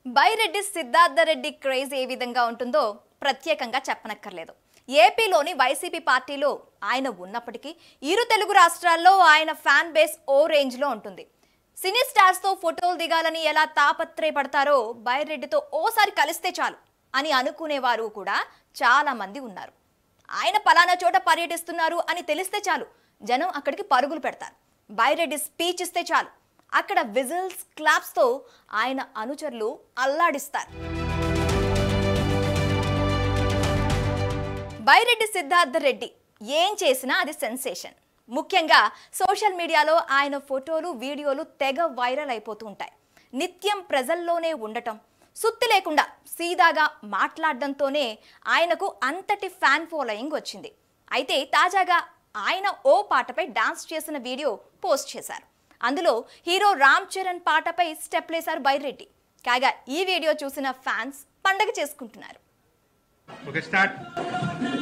Byreddy Siddhartha Reddy craze ఏ విధంగా ఉంటుందో ప్రత్యేకంగా చెప్పనక్కర్లేదు ఏపీలోని వైసీపీ పార్టీలో ఆయన ఉన్నప్పటికీ ఇరు తెలుగు రాష్ట్రాల్లో ఆయన ఫ్యాన్ బేస్ ఓ రేంజ్లో ఉంటుంది సినీ స్టార్స్తో ఫోటోలు దిగాలని ఎలా తాపత్రయపడతారో బైరెడ్డితో ఓసారి కలిస్తే చాలు అని అనుకునేవారు కూడా చాలా మంది ఉన్నారు ఆయన పలానా చోట పర్యటిస్తున్నారు అని తెలిస్తే చాలు జనం అక్కడికి పరుగులు పెడతారు బైరెడ్డి స్పీచ్ ఇస్తే చాలు అక్కడ విజిల్స్ క్లాప్స్తో ఆయన అనుచరులు అల్లాడిస్తారు బైరెడ్డి సిద్ధార్థ రెడ్డి ఏం చేసినా అది సెన్సేషన్ ముఖ్యంగా సోషల్ మీడియాలో ఆయన ఫోటోలు వీడియోలు తెగ వైరల్ అయిపోతూ ఉంటాయి నిత్యం ప్రజల్లోనే ఉండటం సుత్తి లేకుండా సీదాగా మాట్లాడడంతోనే ఆయనకు అంతటి ఫ్యాన్ ఫాలోయింగ్ వచ్చింది అయితే తాజాగా ఆయన ఓ పాటపై డాన్స్ చేసిన వీడియో పోస్ట్ చేశారు అందులో హీరో రామ్ చరణ్ పాటపై స్టెప్లేశారు బైరెడ్డి కాగా ఈ వీడియో చూసిన ఫ్యాన్స్ పండగ చేసుకుంటున్నారు ఓకే స్టార్ట్